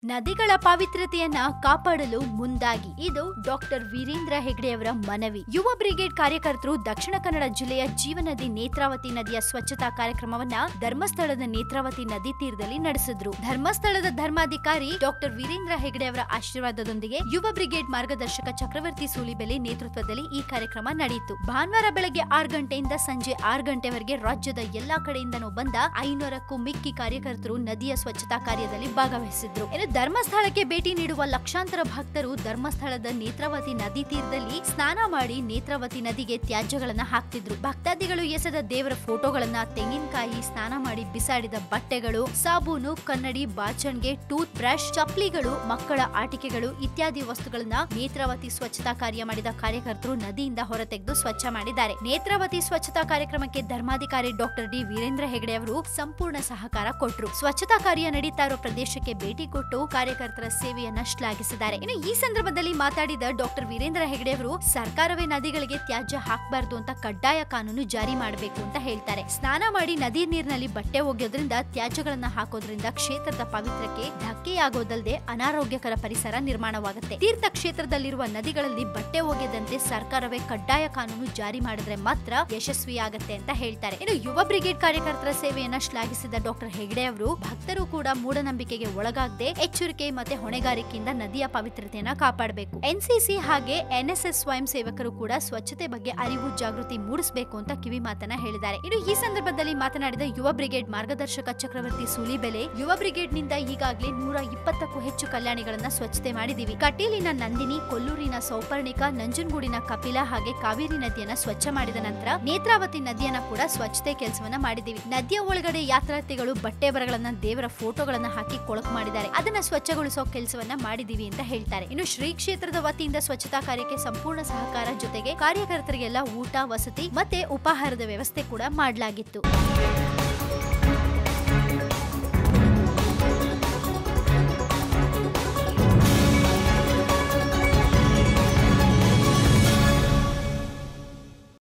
ನದಿಗಳ ಪಾವಿತ್ರ್ಯತೆಯನ್ನ ಕಾಪಾಡಲು ಮುಂದಾಗಿ ಇದು ಡಾಕ್ಟರ್ ವೀರೇಂದ್ರ ಹೆಗ್ಡೆಯವರ ಮನವಿ ಯುವ ಬ್ರಿಗೇಡ್ ಕಾರ್ಯಕರ್ತರು ದಕ್ಷಿಣ ಕನ್ನಡ ಜಿಲ್ಲೆಯ ಜೀವನದಿ ನೇತ್ರಾವತಿ ನದಿಯ ಸ್ವಚ್ಛತಾ ಕಾರ್ಯಕ್ರಮವನ್ನ ಧರ್ಮಸ್ಥಳದ ನೇತ್ರಾವತಿ ನದಿ ತೀರದಲ್ಲಿ ನಡೆಸಿದ್ರು ಧರ್ಮಸ್ಥಳದ ಧರ್ಮಾಧಿಕಾರಿ ಡಾಕ್ಟರ್ ವೀರೇಂದ್ರ ಹೆಗ್ಡೆ ಅವರ ಆಶೀರ್ವಾದದೊಂದಿಗೆ ಯುವ ಬ್ರಿಗೇಡ್ ಮಾರ್ಗದರ್ಶಕ ಚಕ್ರವರ್ತಿ ಸೂಲಿಬೆಲೆ ನೇತೃತ್ವದಲ್ಲಿ ಈ ಕಾರ್ಯಕ್ರಮ ನಡೆಯಿತು ಭಾನುವಾರ ಬೆಳಗ್ಗೆ ಆರು ಗಂಟೆಯಿಂದ ಸಂಜೆ ಆರು ಗಂಟೆವರೆಗೆ ರಾಜ್ಯದ ಎಲ್ಲಾ ಕಡೆಯಿಂದನೂ ಬಂದ ಐನೂರಕ್ಕೂ ಮಿಕ್ಕಿ ಕಾರ್ಯಕರ್ತರು ನದಿಯ ಸ್ವಚ್ಛತಾ ಕಾರ್ಯದಲ್ಲಿ ಭಾಗವಹಿಸಿದ್ರು ಇನ್ನು ಧರ್ಮಸ್ಥಳಕ್ಕೆ ಭೇಟಿ ನೀಡುವ ಲಕ್ಷಾಂತರ ಭಕ್ತರು ಧರ್ಮಸ್ಥಳದ ನೇತ್ರಾವತಿ ನದಿ ತೀರದಲ್ಲಿ ಸ್ನಾನ ಮಾಡಿ ನೇತ್ರಾವತಿ ನದಿಗೆ ತ್ಯಾಜ್ಯಗಳನ್ನ ಹಾಕ್ತಿದ್ರು ಭಕ್ತಾದಿಗಳು ಎಸೆದ ದೇವರ ಫೋಟೋಗಳನ್ನ ತೆಂಗಿನಕಾಯಿ ಸ್ನಾನ ಮಾಡಿ ಬಿಸಾಡಿದ ಬಟ್ಟೆಗಳು ಸಾಬೂನು ಕನ್ನಡಿ ಬಾಚಣಿಗೆ ಟೂತ್ ಬ್ರಷ್ ಚಪ್ಲಿಗಳು ಮಕ್ಕಳ ಆಟಿಕೆಗಳು ಇತ್ಯಾದಿ ವಸ್ತುಗಳನ್ನ ನೇತ್ರಾವತಿ ಸ್ವಚ್ಛತಾ ಕಾರ್ಯ ಮಾಡಿದ ಕಾರ್ಯಕರ್ತರು ನದಿಯಿಂದ ಹೊರತೆಗೆದು ಸ್ವಚ್ಛ ಮಾಡಿದ್ದಾರೆ ನೇತ್ರಾವತಿ ಸ್ವಚ್ಛತಾ ಕಾರ್ಯಕ್ರಮಕ್ಕೆ ಧರ್ಮಾಧಿಕಾರಿ ಡಾಕ್ಟರ್ ಡಿ ವೀರೇಂದ್ರ ಹೆಗಡೆ ಅವರು ಸಂಪೂರ್ಣ ಸಹಕಾರ ಕೊಟ್ಟರು ಸ್ವಚ್ಛತಾ ಕಾರ್ಯ ನಡೀತಾ ಇರೋ ಪ್ರದೇಶಕ್ಕೆ ಭೇಟಿ ಕೊಟ್ಟು ಕಾರ್ಯಕರ್ತರ ಸೇವೆಯನ್ನ ಶ್ಲಾಘಿಸಿದ್ದಾರೆ ಇನ್ನು ಈ ಸಂದರ್ಭದಲ್ಲಿ ಮಾತಾಡಿದ ಡಾಕ್ಟರ್ ವೀರೇಂದ್ರ ಹೆಗಡೆ ಅವರು ಸರ್ಕಾರವೇ ನದಿಗಳಿಗೆ ತ್ಯಾಜ್ಯ ಹಾಕಬಾರ್ದು ಅಂತ ಕಡ್ಡಾಯ ಕಾನೂನು ಜಾರಿ ಮಾಡಬೇಕು ಅಂತ ಹೇಳ್ತಾರೆ ಸ್ನಾನ ಮಾಡಿ ನದಿ ನೀರಿನಲ್ಲಿ ಬಟ್ಟೆ ಒಗೆಯೋದ್ರಿಂದ ತ್ಯಾಜ್ಯಗಳನ್ನ ಹಾಕೋದ್ರಿಂದ ಕ್ಷೇತ್ರದ ಪವಿತ್ರಕ್ಕೆ ಧಕ್ಕೆಯಾಗೋದಲ್ಲದೆ ಅನಾರೋಗ್ಯಕರ ಪರಿಸರ ನಿರ್ಮಾಣವಾಗುತ್ತೆ ತೀರ್ಥ ಕ್ಷೇತ್ರದಲ್ಲಿರುವ ನದಿಗಳಲ್ಲಿ ಬಟ್ಟೆ ಒಗೆದಂತೆ ಸರ್ಕಾರವೇ ಕಡ್ಡಾಯ ಕಾನೂನು ಜಾರಿ ಮಾಡಿದ್ರೆ ಮಾತ್ರ ಯಶಸ್ವಿಯಾಗತ್ತೆ ಅಂತ ಹೇಳ್ತಾರೆ ಇನ್ನು ಯುವ ಬ್ರಿಗೇಡ್ ಕಾರ್ಯಕರ್ತರ ಸೇವೆಯನ್ನ ಶ್ಲಾಘಿಸಿದ ಡಾಕ್ಟರ್ ಹೆಗ್ಡೆ ಅವರು ಭಕ್ತರು ಕೂಡ ಮೂಢನಂಬಿಕೆಗೆ ಒಳಗಾಗದೆ ಎಚ್ಚರಿಕೆ ಮತ್ತೆ ಹೊಣೆಗಾರಿಕೆಯಿಂದ ನದಿಯ ಪವಿತ್ರತೆಯನ್ನ ಕಾಪಾಡಬೇಕು ಎನ್ಸಿಸಿ ಹಾಗೆ ಎನ್ಎಸ್ಎಸ್ ಸ್ವಯಂ ಸೇವಕರು ಕೂಡ ಸ್ವಚ್ಛತೆ ಬಗ್ಗೆ ಅರಿವು ಜಾಗೃತಿ ಮೂಡಿಸಬೇಕು ಅಂತ ಕಿವಿ ಮಾತನ್ನ ಹೇಳಿದ್ದಾರೆ ಇನ್ನು ಈ ಸಂದರ್ಭದಲ್ಲಿ ಮಾತನಾಡಿದ ಯುವ ಬ್ರಿಗೇಡ್ ಮಾರ್ಗದರ್ಶಕ ಚಕ್ರವರ್ತಿ ಸೂಲಿಬೆಲೆ ಯುವ ಬ್ರಿಗೇಡ್ ನಿಂದ ಈಗಾಗಲೇ ನೂರ ಇಪ್ಪತ್ತಕ್ಕೂ ಹೆಚ್ಚು ಕಲ್ಯಾಣಿಗಳನ್ನ ಸ್ವಚ್ಛತೆ ಮಾಡಿದೀವಿ ಕಟೀಲಿನ ನಂದಿನಿ ಕೊಲ್ಲೂರಿನ ಸೌಪರ್ಣಿಕ ನಂಜನಗೂಡಿನ ಕಪಿಲ ಹಾಗೆ ಕಾವೇರಿ ನದಿಯನ್ನ ಸ್ವಚ್ಛ ಮಾಡಿದ ನಂತರ ನೇತ್ರಾವತಿ ನದಿಯನ್ನ ಕೂಡ ಸ್ವಚ್ಛತೆ ಕೆಲಸವನ್ನ ಮಾಡಿದೀವಿ ನದಿಯ ಒಳಗಡೆ ಯಾತ್ರಾರ್ಥಿಗಳು ಬಟ್ಟೆ ಬರಗಳನ್ನ ದೇವರ ಫೋಟೋಗಳನ್ನ ಹಾಕಿ ಕೊಳಕು ಮಾಡಿದ್ದಾರೆ ಅದನ್ನ ಸ್ವಚ್ಛಗೊಳಿಸೋ ಕೆಲಸವನ್ನ ಮಾಡಿದೀವಿ ಅಂತ ಹೇಳ್ತಾರೆ ಇನ್ನು ಶ್ರೀ ಕ್ಷೇತ್ರದ ವತಿಯಿಂದ ಸ್ವಚ್ಛತಾ ಕಾರ್ಯಕ್ಕೆ ಸಂಪೂರ್ಣ ಸಹಕಾರ ಜೊತೆಗೆ ಕಾರ್ಯಕರ್ತರಿಗೆಲ್ಲ ಊಟ ವಸತಿ ಮತ್ತೆ ಉಪಹಾರದ ವ್ಯವಸ್ಥೆ ಕೂಡ ಮಾಡಲಾಗಿತ್ತು